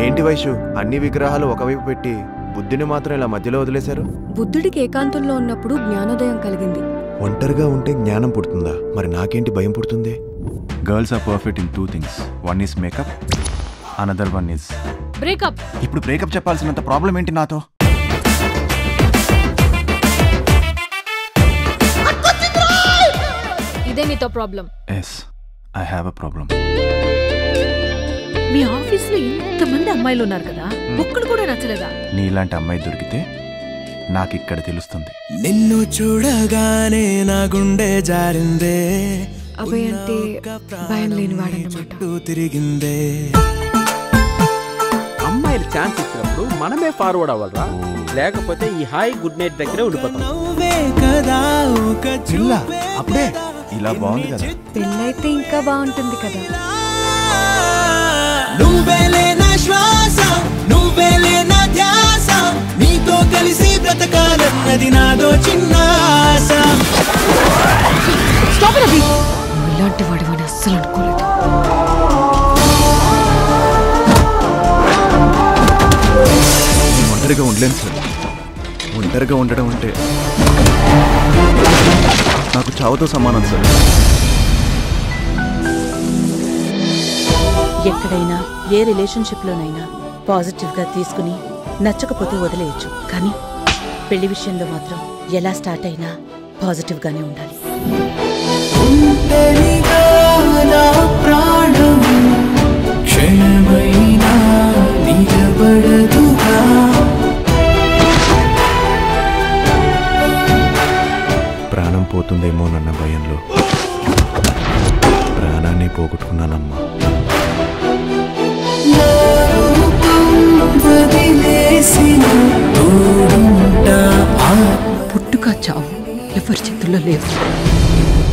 ఏంటి వైషు అన్ని విగ్రహాలు ఒకవైపు పెట్టి బుద్ధిని మాత్రం ఇలా మధ్యలో వదిలేశారు బుద్ధుడికి ఏకాంతంలో ఉన్నప్పుడు జ్ఞానోదయం కలిగింది ఒంటరిగా ఉంటే జ్ఞానం పుడుతుందా మరి నాకేంటి భయం పుడుతుంది girls are perfect in two things one is makeup another one is breakup ఇప్పుడు బ్రేకప్ చెప్పాల్సినంత ప్రాబ్లం ఏంటి నాతో ఇదే నీతో problem yes I have a problem మీ ఆఫీస్ లో ఇంతమంది అమ్మాయిలు ఉన్నారు కదా ఒక్కడు కూడా నచ్చలేదా నీలాంటి అమ్మాయి దొరికితే నాకు ఇక్కడ తెలుస్తుంది నిన్ను చూడగానే నా గుండె జారిందే అభయ్ అంటే భయం లేని వాడన్నమాట చుట్టూ తిరిగిందే అమ్మాయిలు ఛాన్స్ ఇచ్చినప్పుడు మనమే ఫార్వర్డ్ అవ్వాలరా లేకపోతే ఈ హాయ్ గుడ్ నైట్ దగ్గరే ఉండిపోతాం నవ్వే కదా ఒక పిల్ల అప్పుడే ఇలా బాగుంది కదా పెళ్ళైతే ఇంకా బాగుంటుంది కదా నువ్వేలే నా శ్వాస నువ్వేలే నా ధ్యాస నీతో కలిసి బ్రతకాలన్నది నాదో చిన్న ఆశ నువ్వు ఇలాంటి వాడివని అస్సలు అనుకోలేదు నేను ఒంటరిగా ఉండలేను సార్ ఒంటరిగా ఉండడం అంటే నాకు చావుతో సమానం సార్ ఎక్కడైనా ఏ రిలేషన్షిప్ లోనైనా పాజిటివ్ గా తీసుకుని నచ్చకపోతే వదిలేయచ్చు కానీ పెళ్లి విషయంలో మాత్రం ఎలా స్టార్ట్ అయినా పాజిటివ్ గానే ఉండాలి ఒంటరిగా నా ప్రాణం క్షణమైనా నిలబడదుగా ప్రాణం పోతుందేమోనన్న భయంలో ప్రాణాన్ని పోగొట్టుకున్నానమ్మా నా రూపం వదిలేసిన తోడుంటా ఆ పుట్టుక చావు ఎవరి చేతుల్లో లేవు